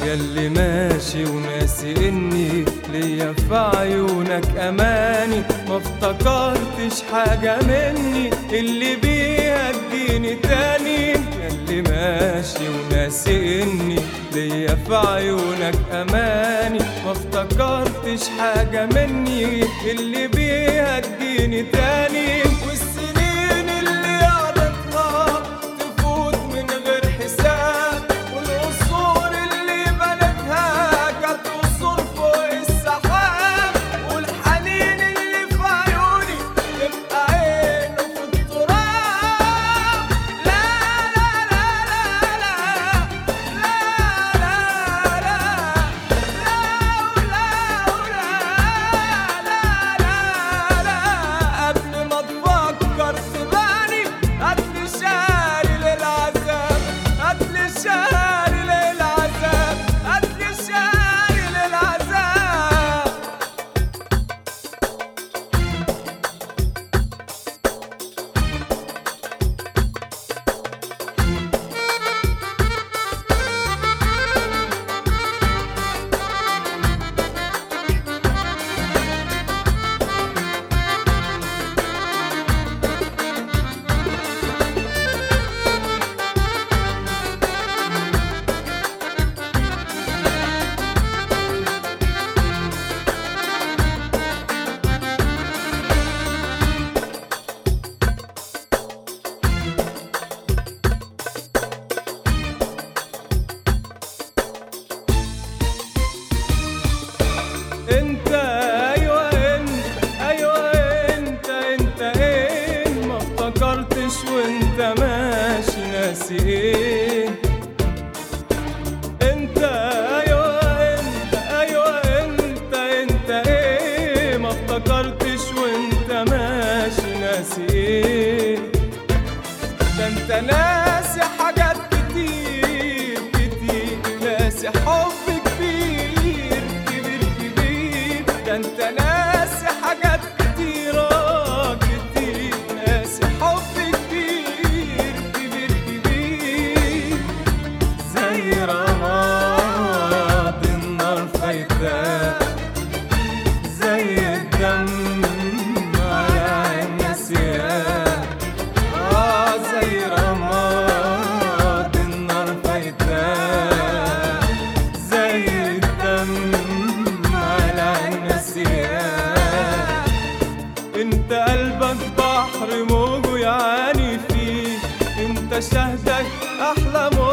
ياللي ماشي وناسي اني ليا في عيونك اماني ما افتكرتش حاجة مني اللي بيها تجيني تاني ياللي ماشي وناسي اني ليا في عيونك اماني ما افتكرتش حاجة مني اللي بيها تجيني تاني والسنين اللي قضيتها تفوت من غير حساب والقصور اللي بنتها كانت قصور فوق السحاب والحنين اللي في عيوني تبقى عينه في التراب لا لا لا لا لا لا لا لا قبل ما تفكر تباني قتل شاري للعذاب قتل شاري للعذاب قتل شاري للعذاب انت ايوه انت ايوه انت انت ايه ما افتكرتش وانت ماشي ناسي ايه انت ايوه انت ايوه انت انت ايه ما افتكرتش وانت ماشي ناسي ايه ده انت ناسي حاجات كتير كتير ناسي حب كبير كبير كبير ده انت ناسي حاجات كتيرة كتير ناسي حب كبير كبير كبير زي رماد النار فايتاه زي الدم على عين نسيان آه زي رماد النار فايتاه زي الدم على عين نسيان انت قلبك بحر موجه يعاني فيه انت شهدك احلى موج